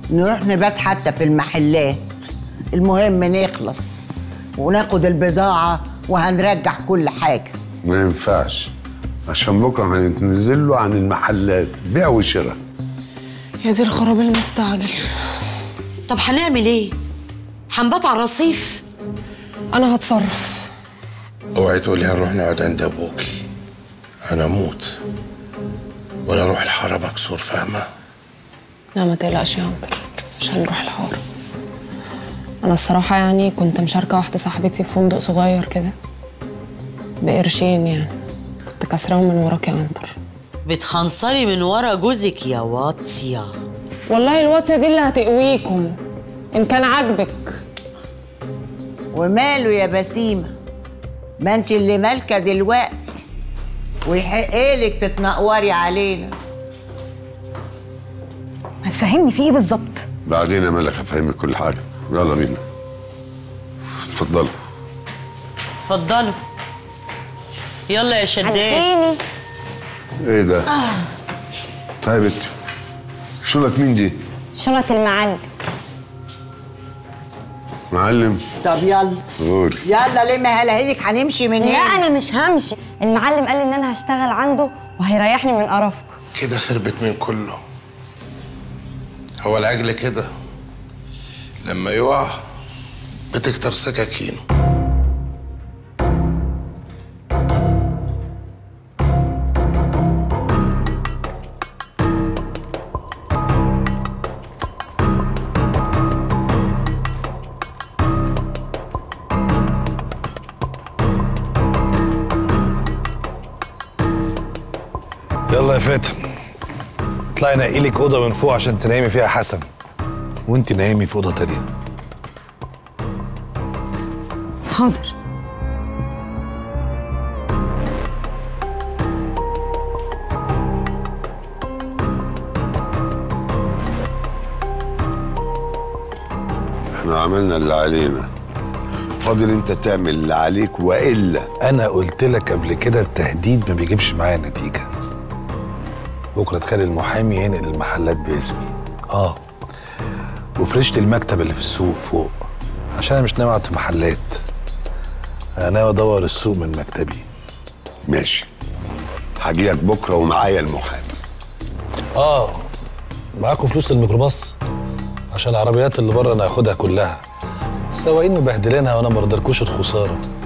نروح نبات حتى في المحلات المهم نخلص وناخد البضاعة وهنرجع كل حاجة ما ينفعش عشان بكره هنتنزل له عن المحلات بيع وشراء يا دي الخراب المستعجل طب هنعمل ايه هنبات على الرصيف انا هتصرف اوعي تقولي هنروح نقعد عند ابوكي انا اموت ولا اروح الحاره مكسور فاهمه لا ما تقلقش يا عنتر مش هنروح الحارة أنا الصراحة يعني كنت مشاركة واحدة صاحبتي في فندق صغير كده بقرشين يعني كنت كسراهم من وراك يا عنتر بتخنصري من ورا جوزك يا واطيه والله الواتسة دي اللي هتقويكم إن كان عاجبك وماله يا بسيمة ما انت اللي مالكة دلوقتي ويحقلك تتنقوري علينا ما تفهمني في ايه بالظبط بعدين يا ملك هفهمك كل حاجه يلا بينا اتفضلوا اتفضلوا يلا يا شداد الحقيني ايه ده؟ طيب انت شنط مين دي؟ شنط المعلم معلم طب يلا قول يلا لما هلاقيك هنمشي من لا هنا انا مش همشي المعلم قال ان انا هشتغل عنده وهيريحني من قرفكم كده خربت من كله هو العجل كده لما يقع بتكتر سكاكينه يلا يا فاتن اطلعي نقي لك اوضه من فوق عشان تنامي فيها حسن وانت نايمي في اوضه تانيه حاضر احنا عملنا اللي علينا فاضل انت تعمل اللي عليك والا انا قلت لك قبل كده التهديد ما بيجيبش معايا نتيجه بكره تخلي المحامي ينقل المحلات باسمي اه وفرشت المكتب اللي في السوق فوق عشان انا مش ناوي اقعد في محلات انا ناوي ادور السوق من مكتبي ماشي هجيلك بكره ومعايا المحامي اه معاكم فلوس الميكروباص عشان العربيات اللي بره انا هاخدها كلها السواقين مبهدلينها وانا ما رضركوش الخساره